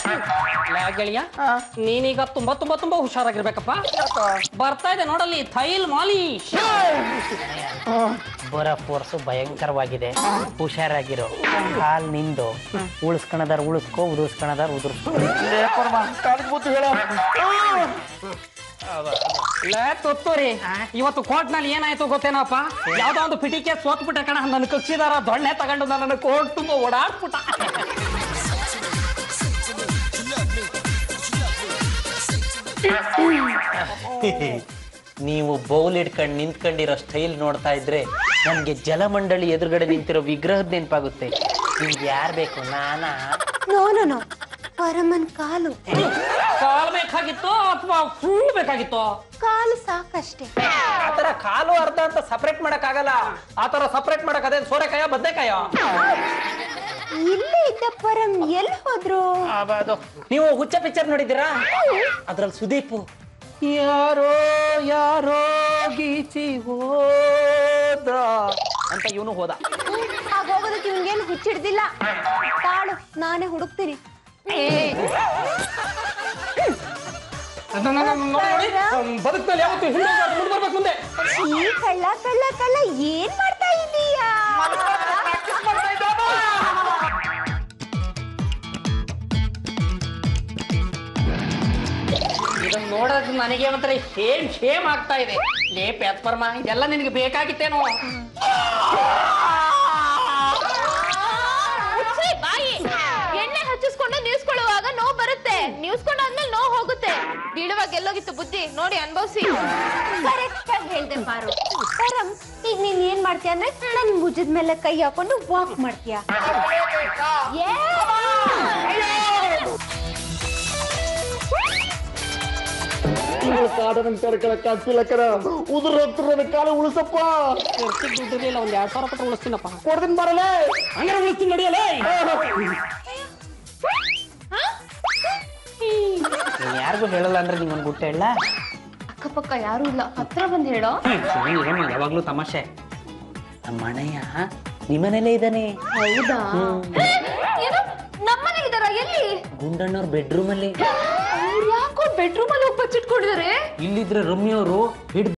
ಲೇ ಗೆಳೆಯ ನೀನೀಗ ತುಂಬಾ ತುಂಬಾ ತುಂಬಾ ಹುಷಾರಾಗಿರ್ಬೇಕಪ್ಪ ಬರ್ತಾ ಇದೆ ನೋಡಲ್ಲಿ ಥೈಲ್ ಮಾಲೀಶ್ ಬರೋ ಫೋರ್ಸು ಭಯಂಕರವಾಗಿದೆ ಹುಷಾರಾಗಿರೋ ಕಾಲ್ ನಿಂದು ಉಳಿಸ್ಕೊಳದಾರ ಉಳಿಸ್ಕೋ ಉದುರ್ಸ್ಕೊಳದಾರ ಉದುರ್ಸ್ಕೋ ಕಾಲಿಗೆ ಬೂತು ಹೇಳ ಲೇ ತುತ್ತೂರಿ ಇವತ್ತು ಕೋರ್ಟ್ ನಲ್ಲಿ ಏನಾಯ್ತು ಗೊತ್ತೇನಪ್ಪ ಯಾವ್ದೋ ಒಂದು ಪಿಟಿಕೆ ಸೋತ್ಬಿಟ್ಟೆ ಕಣ ನನ್ನ ಕಕ್ಷಿದಾರ ದೊಣ್ಣೆ ತಗೊಂಡು ನನ್ನ ಕೋರ್ಟ್ ತುಂಬ ಓಡಾಡ್ಬಿಟ್ಟ ನೀವು ಬೌಲ್ ಇಟ್ಕೊಂಡು ನಿಂತ್ಕೊಂಡಿರೋ ಸ್ಟೈಲ್ ನೋಡ್ತಾ ಇದ್ರೆ ನಮ್ಗೆ ಜಲಮಂಡಳಿ ಎದುರುಗಡೆ ನಿಂತಿರೋ ವಿಗ್ರಹದ ನೆನಪಾಗುತ್ತೆ ನಿಮ್ಗೆ ಯಾರು ಬೇಕು ನಾನಾ ನೋ ನೋ ನೋ ಪರಮನ್ ಕಾಲು ಕಾಲ್ ಬೇಕಾಗಿತ್ತು ಅಥವಾ ಫುಲ್ ಬೇಕಾಗಿತ್ತು ಕಾಲು ಸಾಕಷ್ಟೇ ಆತರ ಕಾಲು ಅರ್ಧ ಅಂತ ಸಪರೇಟ್ ಮಾಡಕ್ ಆಗಲ್ಲ ಆತರ ಸಪರೇಟ್ ಮಾಡಕ್ ಅದೇ ಸೋರೆಕಾಯ ಬದ್ನೆಕಾಯ ಇಲ್ಲೇ ಇದ್ದ ಪರಂ ಎಲ್ಲಿ ಹೋದ್ರು ನೀವು ಹುಚ್ಚ ಪಿಕ್ಚರ್ ನೋಡಿದ್ದೀರಾ ಅದ್ರಲ್ಲಿ ಸುದೀಪ್ ಯಾರೋ ಯಾರೋ ಗೀಚಿ ಹೋದ ಅಂತ ಇವನು ಹೋದ ಹಾಗೋಗೋದಕ್ಕೆ ಇವ್ನಿಗೇನು ಹುಚ್ಚಿಡ್ದಿಲ್ಲ ತಾಳು ನಾನೇ ಹುಡುಕ್ತೀನಿ ಬದುಕ್ನಲ್ಲಿ ಯಾವತ್ತು ಹಿಂದೆ ಮುಂದೆ ಬರ್ಬೇಕು ಮುಂದೆ ಈ ಕಳ್ಳ ಕಳ್ಳ ಕಳ್ಳ ಏನ್ ಮಾಡ್ತಾ ಇದ್ದೀಯಾ ಇದನ್ನ ನೋಡೋದು ನನಗೆ ಒಂಥರ ಶೇಮ್ ಶೇಮ್ ಆಗ್ತಾ ಇದೆ ಲೇ ಪೆತ್ಪರ್ಮ ಇದೆಲ್ಲ ನಿನಗೆ ಬೇಕಾಗಿತ್ತೇನೋ ಹುಚ್ಚಿ, ಬಾಯಿ ಎಣ್ಣೆ ಹಚ್ಚಿಸ್ಕೊಂಡು ನಿಲ್ಸ್ಕೊಳ್ಳುವಾಗ ನೋವು ಬರುತ್ತೆ ನಿಲ್ಸ್ಕೊಂಡಾದ್ಮೇಲೆ ನೋವು ಹೋಗುತ್ತೆ ಬೀಳುವಾಗ ಎಲ್ಲೋಗಿತ್ತು ಬುದ್ಧಿ ನೋಡಿ ಅನ್ಭವಿಸಿ ಕರೆಕ್ಟ್ ಆಗಿ ಹೇಳ್ದೆ ಪಾರು ಪರಂ ಈಗ ನೀನ್ ಏನ್ ಮಾಡ್ತೀಯ ಅಂದ್ರೆ ನನ್ ಭುಜದ ಮೇಲೆ ಕೈ ಹಾಕೊಂಡು ವಾಕ್ ಮಾಡ್ತೀಯ ಕಾಡನ ಕರ್ಕೊಳಕ್ಕಾಗ್ತಿಲ್ಲ ಕರ ಉದುರ್ ಹೋಗ್ತಿರೋ ಕಾಲ ಉಳಿಸಪ್ಪ ದುಡ್ಡಿರ್ಲಿಲ್ಲ ಒಂದ್ ಎರಡ್ ಸಾವಿರ ಕೊಟ್ಟು ಉಳಿಸ್ತೀನಪ್ಪ ಕೊಡ್ತೀನಿ ಬರಲೇ ಹಂಗಾರೆ ಉಳಿಸ್ತೀನಿ ನಡಿಯಲೇ ನೀನ್ ಯಾರಿಗೂ ಹೇಳಲ್ಲ ಅಂದ್ರೆ ನಿಂಗೊಂದು ಗುಟ್ಟ ಹೇಳ ಅಕ್ಕಪಕ್ಕ ಯಾರು ಇಲ್ಲ ಹತ್ರ ಬಂದ್ ಹೇಳೋ ಏನು ಯಾವಾಗ್ಲೂ ತಮಾಷೆ ನಮ್ಮ ಅಣ್ಣಯ್ಯ ನಿಮ್ಮನೇಲೇ ಇದ್ದಾನೆ ಹೌದಾ ಏನು ನಮ್ಮನೆಗಿದಾರ ಎಲ್ಲಿ ಗುಂಡಣ್ಣವ್ರ ಬೆಡ್ರೂಮ್ ಅಲ್ಲಿ ಅವ್ರು ಯಾಕೋ ಬೆಡ್ರೂಮ್ ಅಲ್ಲಿ ಹೋಗಿ ಬಚ್ಚಿಟ್ಕೊಂಡಿದ್ದಾರೆ ಇಲ್ಲಿದ್ರೆ ರಮ್ಯವರು ಹಿಡ್